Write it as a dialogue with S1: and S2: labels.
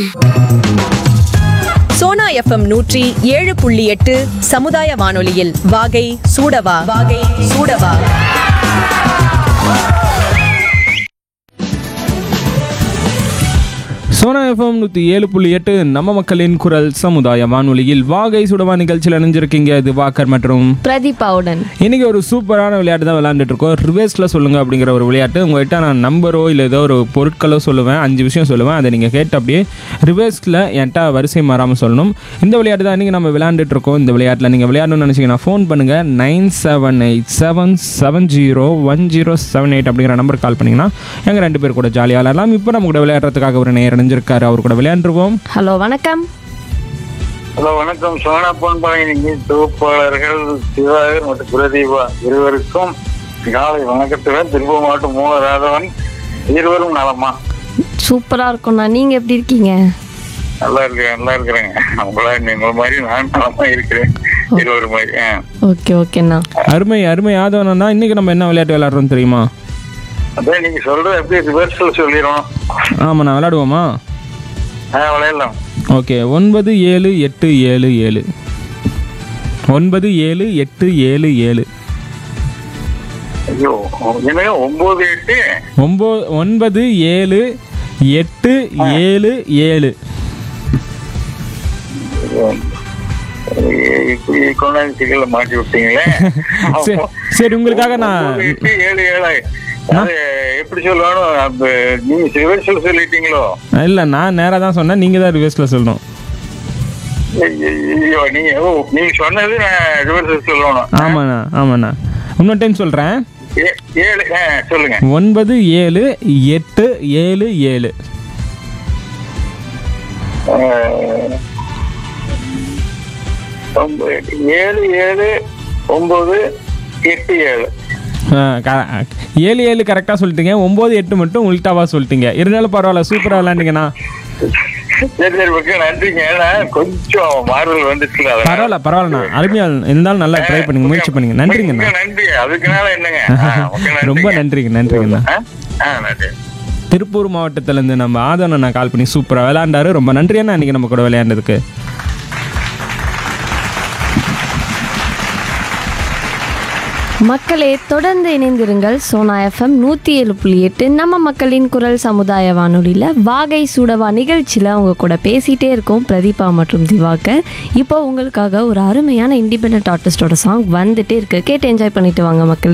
S1: Sona FM நூற்றி ஏழு புள்ளி எட்டு சமுதாய வானொலியில் வாகை சூடவா வாகை சூடவா
S2: சோனா எஃப்எம் நூற்றி ஏழு புள்ளி எட்டு நம்ம மக்களின் குரல் சமுதாய வானொலியில் வாகை சுடவா நிகழ்ச்சியில் இணைஞ்சிருக்கீங்க இது வாக்கர் மற்றும்
S3: பிரதீபாவுடன்
S2: இன்னைக்கு ஒரு சூப்பரான விளையாட்டு தான் விளையாண்டுட்டு இருக்கோம் ரிவேர்ஸில் சொல்லுங்க அப்படிங்கிற ஒரு விளையாட்டு உங்கள்கிட்ட நான் நம்பரோ இல்லை ஏதோ ஒரு பொருட்களோ சொல்லுவேன் அஞ்சு விஷயம் சொல்லுவேன் அதை நீங்கள் கேட்டு அப்படியே ரிவேர்ஸில் என்கிட்ட வரிசை மாறாமல் சொல்லணும் இந்த விளையாட்டு தான் இன்றைக்கி நம்ம விளையாண்டுட்டு இருக்கோம் இந்த விளையாட்டில் நீங்கள் விளையாடணும்னு நினச்சிங்கன்னா ஃபோன் பண்ணுங்கள் nine seven eight seven seven zero one zero seven eight அப்படிங்கிற நம்பருக்கு கால் பண்ணிங்கன்னா எங்கள் ரெண்டு பேர் கூட ஜாலியாக விளையாடலாம் இப்போ நம்ம கூட விளையாடுறதுக்காக ஒரு நேரம் இணைஞ்சிருக்காரு அவர் கூட விளையாண்டுருவோம்
S3: ஹலோ வணக்கம்
S4: ஹலோ வணக்கம் சோனா பொன்பாளைய தொகுப்பாளர்கள் சிவாகர் மற்றும் பிரதீபா இருவருக்கும் காலை வணக்கத்துடன் திருப்பூர் மாவட்டம் மூலராதவன் இருவரும் நலமா
S3: சூப்பரா இருக்கும்ண்ணா நீங்க எப்படி இருக்கீங்க
S4: நல்லா இருக்கிறேன் நல்லா இருக்கிறேங்க உங்களா உங்களை மாதிரி நான் நலமா இருக்கிறேன் இருவரும் மாதிரி ஆ.
S3: ஓகே ஓகேண்ணா
S2: அருமை அருமை யாதவனா இன்னைக்கு நம்ம என்ன விளையாட்டு விளையாடுறோம் தெரியுமா
S4: அதான் நீங்க சொல்றது அப்படியே ரிவர்சல் சொல்லிடுவோம்
S2: ஆமாண்ணா விளையாடுவோமா
S4: ஆ விளையாடலாம்
S2: ஓகே ஒன்பது ஏழு எட்டு ஏழு ஏழு ஒன்பது ஏழு எட்டு ஏழு ஏழு
S4: ஐயோ என்னங்க ஒன்பது எட்டு
S2: ஒம்போ ஒன்பது ஏழு எட்டு ஏழு ஏழு
S4: இப்படி கொண்டாந்து சிக்கல மாட்டி விட்டீங்களே
S2: சரி, சரி, உங்களுக்காக நான்-
S4: ஒன்பது, எட்டு ஏழு ஏழு அது எப்படி சொல்லணும் அந்த நீங்க ரிவர்சல் சொல்லிட்டீங்களோ
S2: இல்லை நான் நேராக தான் சொன்னேன் நீங்கள் தான் ரிவர்ஸில் சொல்லணும்
S4: ஐயோ நீங்க ஓ, நீங்க சொன்னது நான் ரிவர்சல் சொல்லணும்
S2: ஆமாண்ணா ஆமாண்ணா இன்னொரு டைம் சொல்கிறேன்
S4: ஏ- ஏழு ஆ, சொல்லுங்க
S2: ஒன்பது ஏழு எட்டு ஏழு ஏழு
S4: ஆ, ஒன்பது, ஏழு ஏழு ஒன்பது எட்டு ஏழு
S2: ஆ, க- ஏழு ஏழு கரெக்டாக சொல்லிட்டீங்க ஒம்பது எட்டு மட்டும் உல்டாவா சொல்லிட்டீங்க இருந்தாலும் பரவாயில்ல சூப்பராக விளையாண்டிங்கண்ணா
S4: சரி சரி ஓகே நன்றிங்க ஏன்னா கொஞ்சம் மாறுதல் வந்துச்சுல அதனால.
S2: பரவாயில்ல பரவாயில்லண்ணா அருமையாக இருந்தாலும் நல்லா ட்ரை பண்ணுங்க முயற்சி பண்ணுங்க நன்றிங்கண்ணா
S4: மிக்க நன்றி அதுக்குனால என்னங்க ஆ, ஓகே,
S2: ரொம்ப நன்றிங்க நன்றிங்கண்ணா
S4: ஆ? ஆ, நன்றி
S2: திருப்பூர் மாவட்டத்திலேருந்து நம்ம ஆதவன் அண்ணா கால் பண்ணி சூப்பராக விளையாண்டாரு ரொம்ப நன்றி அண்ணா இன்னைக்கு நம்ம கூட விளையாண்டதுக்கு
S3: மக்களே தொடர்ந்து இணைந்திருங்கள் சோனா எஃப்எம் நூற்றி ஏழு புள்ளி எட்டு நம்ம மக்களின் குரல் சமுதாய வானொலியில் வாகை சூடவா நிகழ்ச்சியில் அவங்க கூட பேசிகிட்டே இருக்கோம் பிரதீபா மற்றும் திவாகர் இப்போ உங்களுக்காக ஒரு அருமையான இண்டிபெண்ட் ஆர்டிஸ்டோட சாங் வந்துட்டே இருக்கு கேட்டு என்ஜாய் பண்ணிட்டு வாங்க மக்களே